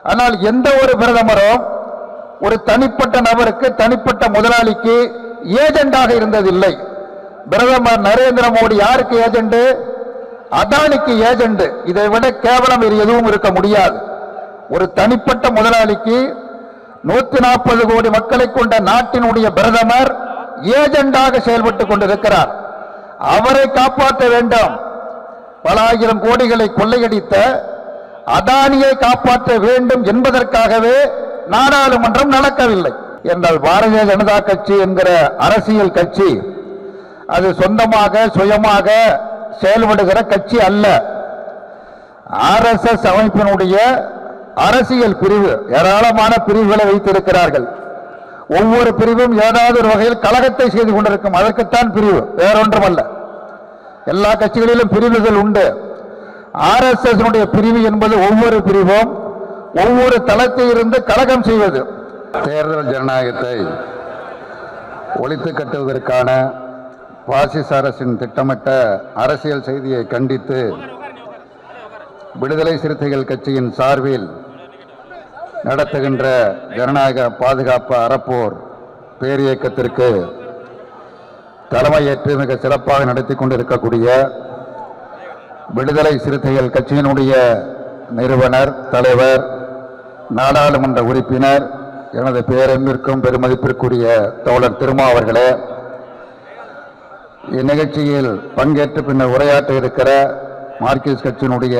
ஆனால் எந்த ஒரு பிரதமரும் ஒரு தனிப்பட்ட நபருக்கு தனிப்பட்ட முதலாளிக்கு ஏஜெண்டாக இருந்ததில்லை பிரதமர் நரேந்திர மோடி யாருக்கு ஏஜெண்ட் அதானிக்கு ஏஜெண்ட் இதை விட கேவலம் வேறு எதுவும் இருக்க முடியாது ஒரு தனிப்பட்ட முதலாளிக்கு நூத்தி நாற்பது கோடி மக்களை கொண்ட நாட்டினுடைய பிரதமர் ஏஜெண்டாக செயல்பட்டுக் கொண்டிருக்கிறார் அவரை காப்பாற்ற வேண்டும் பல ஆயிரம் கோடிகளை கொள்ளையடித்த அதானியை காப்பாற்ற வேண்டும் என்பதற்காகவே நாடாளுமன்றம் நடக்கவில்லை என்றால் பாரதிய ஜனதா கட்சி என்கிற அரசியல் கட்சி அது சொந்தமாக சுயமாக செயல்படுகிற கட்சி அல்ல ஆர்எஸ்எஸ் அமைப்பினுடைய அரசியல் பிரிவு ஏராளமான பிரிவுகளை வைத்திருக்கிறார்கள் ஒவ்வொரு பிரிவும் ஏதாவது ஒரு வகையில் கழகத்தை செய்து கொண்டிருக்கும் அதற்குத்தான் பிரிவு வேறொன்றுமல்ல எல்லா கட்சிகளிலும் பிரிவுகள் உண்டு ஆர்எஸ்எஸ் பிரிவு என்பது ஒவ்வொரு பிரிவும் ஒவ்வொரு தளத்தில் இருந்து கழகம் செய்வது தேர்தல் ஜனநாயகத்தை ஒழித்து கட்டுவதற்கான பாசிச அரசின் திட்டமிட்ட அரசியல் செய்தியை கண்டித்து விடுதலை சிறுத்தைகள் கட்சியின் சார்பில் நடத்துகின்ற ஜனநாயக பாதுகாப்பு அறப்போர் பேரியக்கத்திற்கு தலைமையேற்று மிக சிறப்பாக நடத்தி கொண்டிருக்கக்கூடிய விடுதலை சிறுத்தைகள் கட்சியினுடைய நிறுவனர் தலைவர் நாடாளுமன்ற உறுப்பினர் எனது பேரன்பிற்கும் பெருமதிப்பிற்குரிய தோழர் திருமா அவர்களே இந்நிகழ்ச்சியில் பங்கேற்று பின்னர் உரையாற்ற இருக்கிற மார்க்சிஸ்ட் கட்சியினுடைய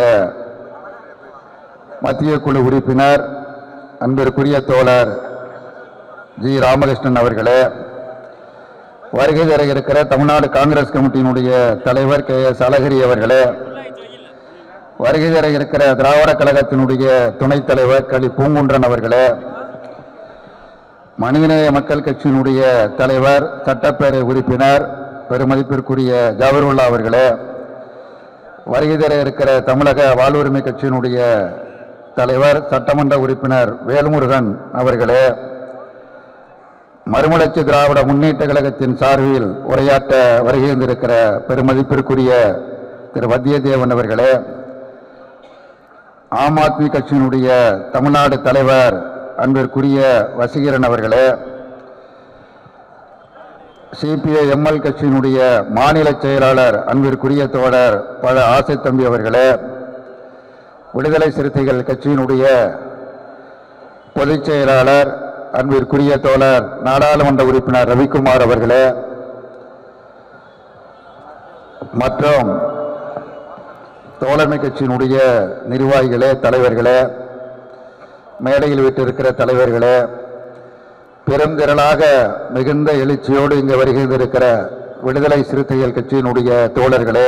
மத்திய குழு உறுப்பினர் அன்பிற்குரிய தோழர் ஜி ராமகிருஷ்ணன் அவர்களே வருகை தர இருக்கிற தமிழ்நாடு காங்கிரஸ் கமிட்டியினுடைய தலைவர் கே எஸ் அழகிரி அவர்களே வருகை தர இருக்கிற திராவிட கழகத்தினுடைய துணைத் தலைவர் களி பூங்குன்றன் அவர்களே மனிதநேய மக்கள் கட்சியினுடைய தலைவர் சட்டப்பேரவை உறுப்பினர் பெருமதிப்பிற்குரிய ஜாபருல்லா அவர்களே வருகை தர இருக்கிற தமிழக வாழ்வுரிமை கட்சியினுடைய தலைவர் சட்டமன்ற உறுப்பினர் வேல்முருகன் அவர்களே மறுமலர்ச்சி திராவிட முன்னேற்ற கழகத்தின் சார்பில் உரையாற்ற வருகின்றிருக்கிற பெருமதிப்பிற்குரிய திரு வத்தியதேவன் அவர்களே ஆம் ஆத்மி கட்சியினுடைய தமிழ்நாடு தலைவர் அன்பிற்குரிய வசீகரன் அவர்களே சிபிஐ எம்எல் கட்சியினுடைய மாநில செயலாளர் அன்பிற்குரிய தோழர் பழ ஆசை தம்பி அவர்களே விடுதலை சிறுத்தைகள் கட்சியினுடைய பொதுச் செயலாளர் அன்பிற்குரிய தோழர் நாடாளுமன்ற உறுப்பினர் ரவிக்குமார் அவர்களே மற்றும் தோழமை கட்சியினுடைய நிர்வாகிகளே தலைவர்களே மேடையில் விட்டிருக்கிற தலைவர்களே பெருந்திரளாக மிகுந்த எழுச்சியோடு இங்கு வருகின்றிருக்கிற விடுதலை சிறுத்தைகள் கட்சியினுடைய தோழர்களே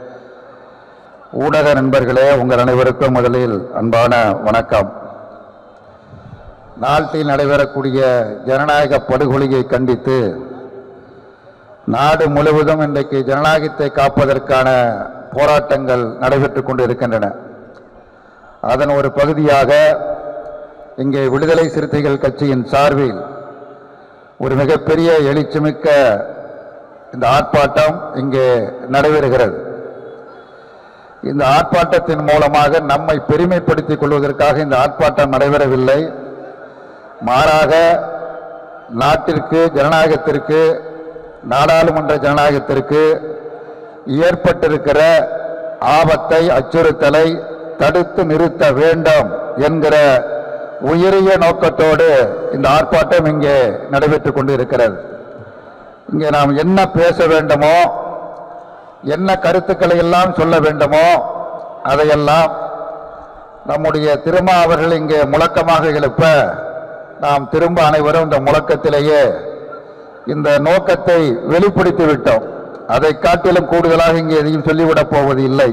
ஊடக நண்பர்களே உங்கள் அனைவருக்கும் முதலில் அன்பான வணக்கம் நாட்டில் நடைபெறக்கூடிய ஜனநாயக படுகொலையை கண்டித்து நாடு முழுவதும் இன்றைக்கு ஜனநாயகத்தை காப்பதற்கான போராட்டங்கள் நடைபெற்றுக் கொண்டு இருக்கின்றன அதன் ஒரு பகுதியாக இங்கே விடுதலை சிறுத்தைகள் கட்சியின் சார்பில் ஒரு மிகப்பெரிய எழுச்சிமிக்க இந்த ஆர்ப்பாட்டம் இங்கே நடைபெறுகிறது இந்த ஆர்ப்பாட்டத்தின் மூலமாக நம்மை பெருமைப்படுத்திக் கொள்வதற்காக இந்த ஆர்ப்பாட்டம் நடைபெறவில்லை மாறாக நாட்டிற்கு ஜனநாயகத்திற்கு நாடாளுமன்ற ஜனநாயகத்திற்கு ஏற்பட்டிருக்கிற ஆபத்தை அச்சுறுத்தலை தடுத்து நிறுத்த வேண்டும் என்கிற உயரிய நோக்கத்தோடு இந்த ஆர்ப்பாட்டம் இங்கே நடைபெற்றுக் கொண்டு இருக்கிறது இங்கே நாம் என்ன பேச வேண்டுமோ என்ன கருத்துக்களை எல்லாம் சொல்ல வேண்டுமோ அதையெல்லாம் நம்முடைய திருமா அவர்கள் இங்கே முழக்கமாக எழுப்ப நாம் திரும்ப அனைவரும் இந்த முழக்கத்திலேயே இந்த நோக்கத்தை வெளிப்படுத்தி விட்டோம் அதை காட்டிலும் கூடுதலாக இங்கே எதையும் சொல்லிவிடப் போவது இல்லை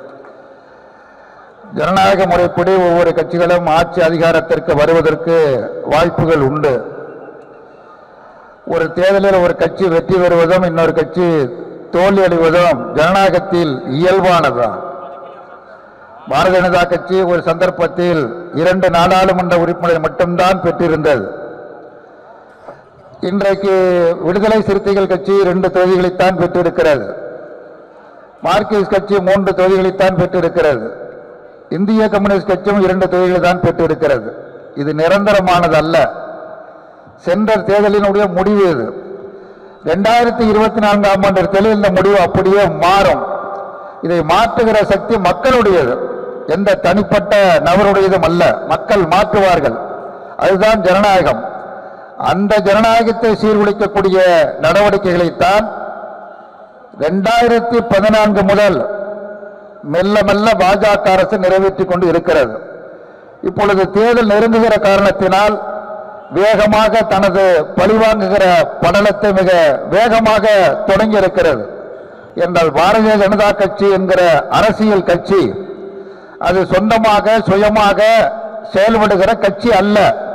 ஜனநாயக முறைப்படி ஒவ்வொரு கட்சிகளும் ஆட்சி அதிகாரத்திற்கு வருவதற்கு வாய்ப்புகள் உண்டு ஒரு தேர்தலில் ஒரு கட்சி வெற்றி பெறுவதும் இன்னொரு கட்சி தோல்வி அடைவதும் ஜனநாயகத்தில் இயல்பானதுதான் பாரதிய ஜனதா கட்சி ஒரு சந்தர்ப்பத்தில் இரண்டு நாடாளுமன்ற உறுப்பினரை மட்டும்தான் பெற்றிருந்தது இன்றைக்கு விடுதலை சிறுத்தைகள் கட்சி இரண்டு தொகுதிகளைத்தான் பெற்றிருக்கிறது மார்க்சிஸ்ட் கட்சி மூன்று தொகுதிகளைத்தான் பெற்றிருக்கிறது இந்திய கம்யூனிஸ்ட் கட்சியும் இரண்டு தொகுதிகளை தான் பெற்றிருக்கிறது இது நிரந்தரமானது அல்ல சென்ற தேர்தலினுடைய முடிவு இது ரெண்டாயிரத்தி இருபத்தி நான்காம் ஆண்டு தேர்தலில் இந்த முடிவு அப்படியே மாறும் இதை மாற்றுகிற சக்தி மக்களுடையது எந்த தனிப்பட்ட நபருடையதும் அல்ல மக்கள் மாற்றுவார்கள் அதுதான் ஜனநாயகம் அந்த ஜனநாயகத்தை சீர்குலைக்கக்கூடிய நடவடிக்கைகளைத்தான் ரெண்டாயிரத்தி பதினான்கு முதல் மெல்ல மெல்ல பாஜக அரசு நிறைவேற்றிக் கொண்டு இருக்கிறது இப்பொழுது தேர்தல் நெருங்குகிற காரணத்தினால் வேகமாக தனது பழிவாங்குகிற படலத்தை மிக வேகமாக தொடங்கி இருக்கிறது என்றால் பாரதிய ஜனதா கட்சி என்கிற அரசியல் கட்சி அது சொந்தமாக சுயமாக செயல்படுகிற கட்சி அல்ல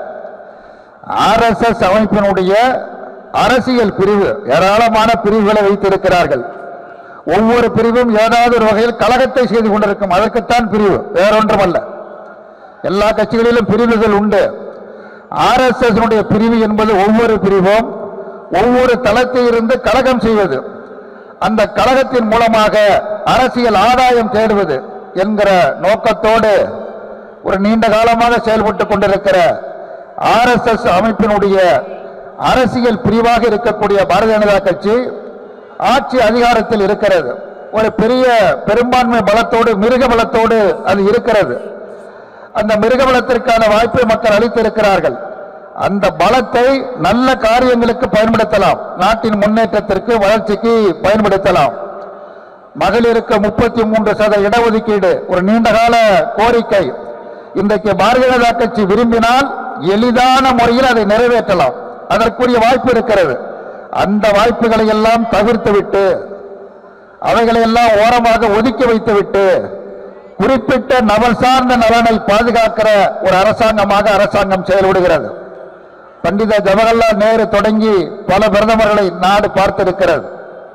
ஆர்எஸ்எஸ் அமைப்பினுடைய அரசியல் பிரிவு ஏராளமான பிரிவுகளை வைத்திருக்கிறார்கள் ஒவ்வொரு பிரிவும் ஏதாவது ஒரு வகையில் கழகத்தை செய்து கொண்டிருக்கும் அதற்குத்தான் பிரிவு வேறொன்றும் அல்ல எல்லா கட்சிகளிலும் பிரிவுகள் உண்டு ஆர்எஸ்எஸ் பிரிவு என்பது ஒவ்வொரு பிரிவும் ஒவ்வொரு தளத்தில் இருந்து கழகம் செய்வது அந்த கழகத்தின் மூலமாக அரசியல் ஆதாயம் தேடுவது என்கிற நோக்கத்தோடு ஒரு நீண்ட காலமாக செயல்பட்டுக் கொண்டிருக்கிற ஆர்எஸ்எஸ் அமைப்பினுடைய அரசியல் பிரிவாக இருக்கக்கூடிய பாரதிய ஜனதா கட்சி ஆட்சி அதிகாரத்தில் இருக்கிறது ஒரு பெரிய பெரும்பான்மை பலத்தோடு மிருக பலத்தோடு அது இருக்கிறது அந்த மிருக பலத்திற்கான வாய்ப்பை மக்கள் அளித்திருக்கிறார்கள் அந்த பலத்தை நல்ல காரியங்களுக்கு பயன்படுத்தலாம் நாட்டின் முன்னேற்றத்திற்கு வளர்ச்சிக்கு பயன்படுத்தலாம் மகளிருக்கு முப்பத்தி மூன்று சத இடஒதுக்கீடு ஒரு நீண்டகால கோரிக்கை இன்றைக்கு பாரதிய ஜனதா கட்சி விரும்பினால் எளிதான முறையில் அதை நிறைவேற்றலாம் அதற்குரிய வாய்ப்பு இருக்கிறது அந்த வாய்ப்புகளை எல்லாம் தவிர்த்துவிட்டு அவைகளை எல்லாம் ஓரமாக ஒதுக்கி வைத்துவிட்டு குறிப்பிட்ட நபர் சார்ந்த நலனை பாதுகாக்கிற ஒரு அரசாங்கமாக அரசாங்கம் செயல்படுகிறது பண்டித ஜவஹர்லால் நேரு தொடங்கி பல பிரதமர்களை நாடு பார்த்திருக்கிறது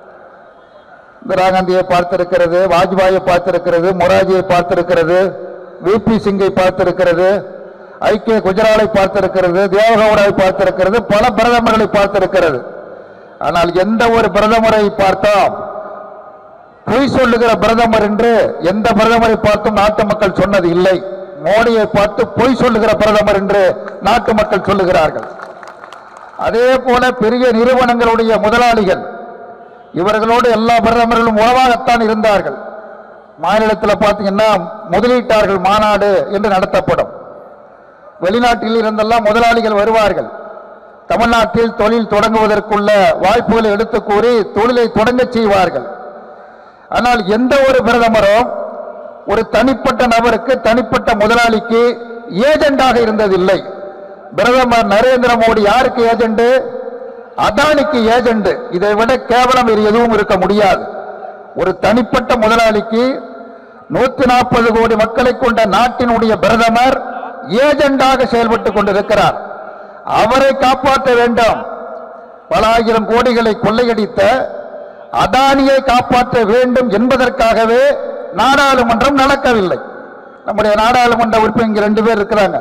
இந்திரா காந்தியை பார்த்திருக்கிறது வாஜ்பாயை பார்த்திருக்கிறது மொராஜியை பார்த்திருக்கிறது விபி சிங்கை பார்த்திருக்கிறது ஐக்கிய குஜராலை பார்த்திருக்கிறது தேவகவுடாவை பார்த்திருக்கிறது பல பிரதமர்களை பார்த்திருக்கிறது ஆனால் எந்த ஒரு பிரதமரை பார்த்தோம் பொய் சொல்லுகிற பிரதமர் என்று எந்த பிரதமரை பார்த்தும் நாட்டு மக்கள் சொன்னது இல்லை மோடியை பார்த்து பொய் சொல்லுகிற பிரதமர் என்று நாட்டு மக்கள் சொல்லுகிறார்கள் அதே போல பெரிய நிறுவனங்களுடைய முதலாளிகள் இவர்களோடு எல்லா பிரதமர்களும் உறவாகத்தான் இருந்தார்கள் மாநிலத்தில் பார்த்தீங்கன்னா முதலீட்டார்கள் மாநாடு என்று நடத்தப்படும் வெளிநாட்டில் இருந்தெல்லாம் முதலாளிகள் வருவார்கள் தமிழ்நாட்டில் தொழில் தொடங்குவதற்குள்ள வாய்ப்புகளை எடுத்து கூறி தொழிலை தொடங்கச் செய்வார்கள் ஆனால் எந்த ஒரு பிரதமரும் ஒரு தனிப்பட்ட நபருக்கு தனிப்பட்ட முதலாளிக்கு ஏஜெண்டாக இருந்ததில்லை பிரதமர் நரேந்திர மோடி யாருக்கு ஏஜெண்ட் அதானிக்கு ஏஜெண்ட் இதை விட கேவலம் வேறு எதுவும் இருக்க முடியாது ஒரு தனிப்பட்ட முதலாளிக்கு நூத்தி நாற்பது கோடி மக்களை கொண்ட நாட்டினுடைய பிரதமர் ஏஜெண்டாக செயல்பட்டுக் கொண்டிருக்கிறார் அவரை காப்பாற்ற வேண்டும் பல ஆயிரம் கோடிகளை கொள்ளையடித்த அதானியை காப்பாற்ற வேண்டும் என்பதற்காகவே நாடாளுமன்றம் நடக்கவில்லை நம்முடைய நாடாளுமன்ற உறுப்பினர் இங்க ரெண்டு பேர் இருக்கிறாங்க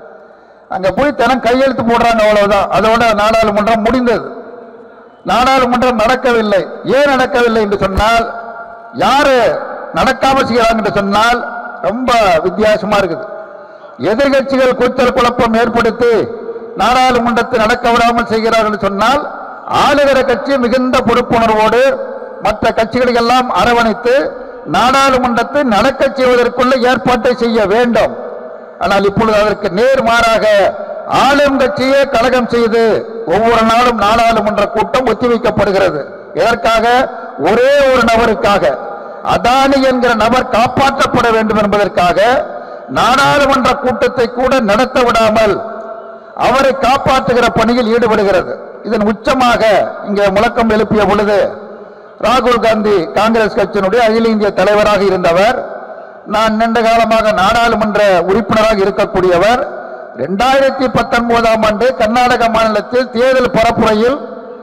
அங்க போய் தினம் கையெழுத்து போடுறாங்க அவ்வளவுதான் அதோட நாடாளுமன்றம் முடிந்தது நாடாளுமன்றம் நடக்கவில்லை ஏன் நடக்கவில்லை என்று சொன்னால் யாரு நடக்காம செய்யறாங்க என்று சொன்னால் ரொம்ப வித்தியாசமா இருக்குது எதிர்கட்சிகள் கூச்சல் குழப்பம் ஏற்படுத்தி நாடாளுமன்றத்தை நடக்க விடாமல் செய்கிறார்கள் என்று சொன்னால் ஆளுகிற கட்சி மிகுந்த பொறுப்புணர்வோடு மற்ற கட்சிகளை எல்லாம் அரவணைத்து நாடாளுமன்றத்தை நடக்கச் செய்வதற்குள்ள ஏற்பாட்டை செய்ய வேண்டும் ஆனால் இப்பொழுது அதற்கு நேர்மாறாக ஆளும் கட்சியே கழகம் செய்து ஒவ்வொரு நாளும் நாடாளுமன்ற கூட்டம் ஒத்திவைக்கப்படுகிறது எதற்காக ஒரே ஒரு நபருக்காக அதானி என்கிற நபர் காப்பாற்றப்பட வேண்டும் என்பதற்காக நாடாளுமன்ற கூட்டத்தை கூட நடத்த விடாமல் அவரை காப்பாற்றுகிற பணியில் ஈடுபடுகிறது இதன் உச்சமாக இங்கே முழக்கம் எழுப்பிய பொழுது ராகுல் காந்தி காங்கிரஸ் கட்சியினுடைய அகில இந்திய தலைவராக இருந்தவர் நான் நீண்ட காலமாக நாடாளுமன்ற உறுப்பினராக இருக்கக்கூடியவர் இரண்டாயிரத்தி பத்தொன்பதாம் ஆண்டு கர்நாடக மாநிலத்தில் தேர்தல் பரப்புரையில்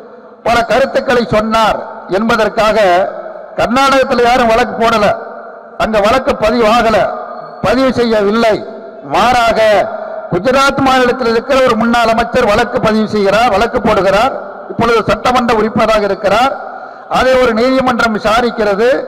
பல கருத்துக்களை சொன்னார் என்பதற்காக கர்நாடகத்தில் யாரும் வழக்கு போடல அங்க வழக்கு பதிவு ஆகல பதிவு செய்யவில்லை மாறாக குஜராத் மாநிலத்தில் இருக்கிற ஒரு முன்னாள் அமைச்சர் வழக்கு பதிவு செய்கிறார் வழக்கு போடுகிறார் இப்பொழுது சட்டமன்ற உறுப்பினராக இருக்கிறார் அதை ஒரு நீதிமன்றம் விசாரிக்கிறது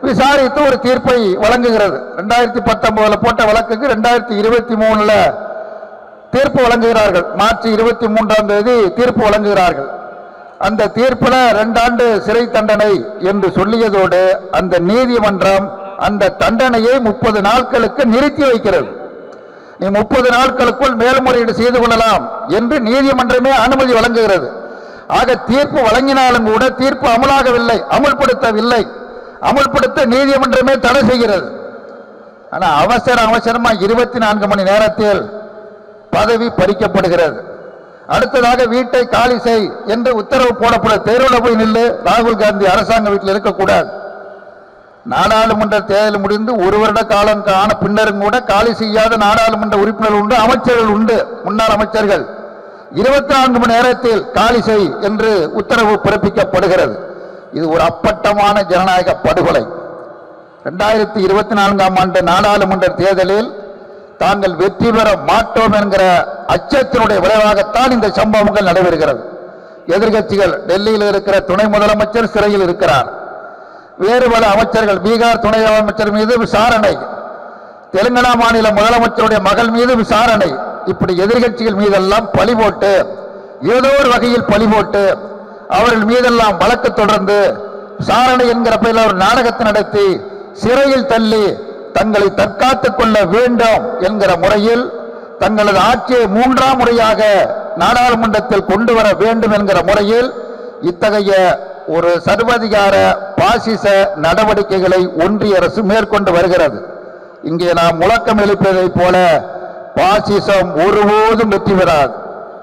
விசாரித்து ஒரு தீர்ப்பை வழங்குகிறது ரெண்டாயிரத்தி பத்தொன்பதுல போட்ட வழக்குக்கு ரெண்டாயிரத்தி இருபத்தி மூணுல தீர்ப்பு வழங்குகிறார்கள் மார்ச் இருபத்தி மூன்றாம் தேதி தீர்ப்பு வழங்குகிறார்கள் அந்த தீர்ப்புல ரெண்டாண்டு சிறை தண்டனை என்று சொல்லியதோடு அந்த நீதிமன்றம் அந்த தண்டனையை முப்பது நாட்களுக்கு நிறுத்தி வைக்கிறது நீ முப்பது நாட்களுக்குள் மேல்முறையீடு செய்து கொள்ளலாம் என்று நீதிமன்றமே அனுமதி வழங்குகிறது ஆக தீர்ப்பு வழங்கினாலும் கூட தீர்ப்பு அமலாகவில்லை அமுல்படுத்தவில்லை அமுல்படுத்த நீதிமன்றமே தடை செய்கிறது ஆனா அவசர அவசரமா இருபத்தி நான்கு மணி நேரத்தில் பதவி பறிக்கப்படுகிறது அடுத்ததாக வீட்டை காலி செய் என்று உத்தரவு போடப்பட தேர்வில் போய் நில்லு ராகுல் காந்தி அரசாங்க வீட்டில் இருக்கக்கூடாது நாடாளுமன்ற தேர்தல் முடிந்து ஒரு வருட காலம் ஆன பின்னரும் கூட காலி செய்யாத நாடாளுமன்ற உறுப்பினர்கள் உண்டு அமைச்சர்கள் உண்டு முன்னாள் அமைச்சர்கள் இருபத்தி நான்கு மணி நேரத்தில் காலி செய் என்று உத்தரவு பிறப்பிக்கப்படுகிறது இது ஒரு அப்பட்டமான ஜனநாயக படுகொலை ரெண்டாயிரத்தி இருபத்தி நான்காம் ஆண்டு நாடாளுமன்ற தேர்தலில் தாங்கள் வெற்றி பெற மாட்டோம் என்கிற அச்சத்தினுடைய விளைவாகத்தான் இந்த சம்பவங்கள் நடைபெறுகிறது எதிர்க்கட்சிகள் டெல்லியில் இருக்கிற துணை முதலமைச்சர் சிறையில் இருக்கிறார் வேறு பல அமைச்சர்கள் பீகார் துணை அமைச்சர் மீது விசாரணை தெலுங்கானா மாநில முதலமைச்சருடைய மகள் மீது விசாரணை இப்படி எதிர்க்கட்சிகள் மீதெல்லாம் பழி போட்டு ஏதோ ஒரு வகையில் பழி போட்டு அவர்கள் மீதெல்லாம் வழக்கு தொடர்ந்து விசாரணை என்கிற பெயரில் ஒரு நாடகத்தை நடத்தி சிறையில் தள்ளி தங்களை தற்காத்துக் கொள்ள வேண்டும் என்கிற முறையில் தங்களது ஆட்சியை மூன்றாம் முறையாக நாடாளுமன்றத்தில் கொண்டு வர வேண்டும் என்கிற முறையில் இத்தகைய ஒரு சர்வதிகார பாசிச நடவடிக்கைகளை ஒன்றிய அரசு மேற்கொண்டு வருகிறது இங்கே நாம் முழக்கம் எழுப்பியதைப் போல பாசிசம் ஒருபோதும் வெற்றி பெறாது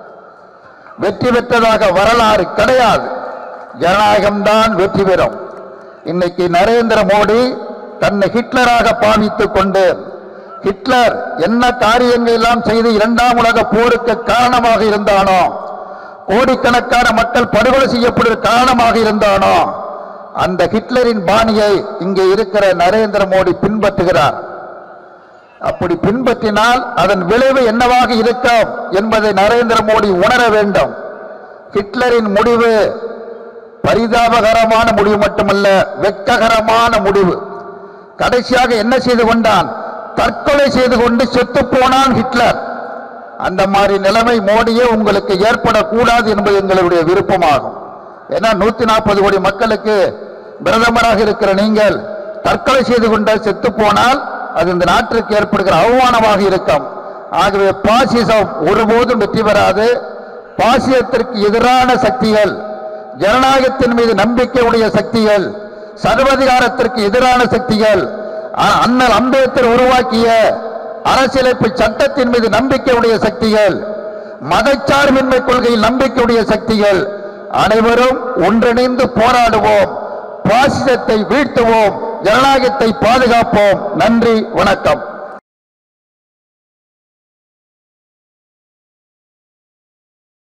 வெற்றி பெற்றதாக வரலாறு கிடையாது ஜனநாயகம்தான் வெற்றி பெறும் இன்னைக்கு நரேந்திர மோடி தன்னை ஹிட்லராக பாவித்துக் கொண்டு ஹிட்லர் என்ன காரியங்கள் எல்லாம் செய்து இரண்டாம் உலக போருக்கு காரணமாக இருந்தானோ கோடிக்கணக்கான மக்கள் படுகொலை செய்யப்படுற காரணமாக இருந்தானோ அந்த ஹிட்லரின் பாணியை இங்கே இருக்கிற நரேந்திர மோடி பின்பற்றுகிறார் அப்படி பின்பற்றினால் அதன் விளைவு என்னவாக இருக்கும் என்பதை நரேந்திர மோடி உணர வேண்டும் ஹிட்லரின் முடிவு பரிதாபகரமான முடிவு மட்டுமல்ல வெட்ககரமான முடிவு கடைசியாக என்ன செய்து கொண்டான் தற்கொலை செய்து கொண்டு செத்து போனான் ஹிட்லர் அந்த மாதிரி நிலைமை மோடியே உங்களுக்கு ஏற்படக்கூடாது என்பது எங்களுடைய விருப்பமாகும் ஏன்னா நூத்தி நாற்பது கோடி மக்களுக்கு பிரதமராக இருக்கிற நீங்கள் தற்கொலை செய்து கொண்ட செத்து போனால் அது இந்த நாட்டிற்கு ஏற்படுகிற அவமானமாக இருக்கும் ஆகவே பாசிசம் ஒருபோதும் வெற்றி பெறாது பாசிசத்திற்கு எதிரான சக்திகள் ஜனநாயகத்தின் மீது நம்பிக்கை உடைய சக்திகள் சர்வதிகாரத்திற்கு எதிரான சக்திகள் அ- அண்ணல் அம்பேத்கர் உருவாக்கிய அரசியலமைப்பு சட்டத்தின் மீது நம்பிக்கையுடைய சக்திகள் மதச்சார்பின்மை கொள்கையில் நம்பிக்கையுடைய சக்திகள் அனைவரும் ஒன்றிணைந்து போராடுவோம் பாசிசத்தை வீழ்த்துவோம் ஜனநாயகத்தை பாதுகாப்போம் நன்றி வணக்கம்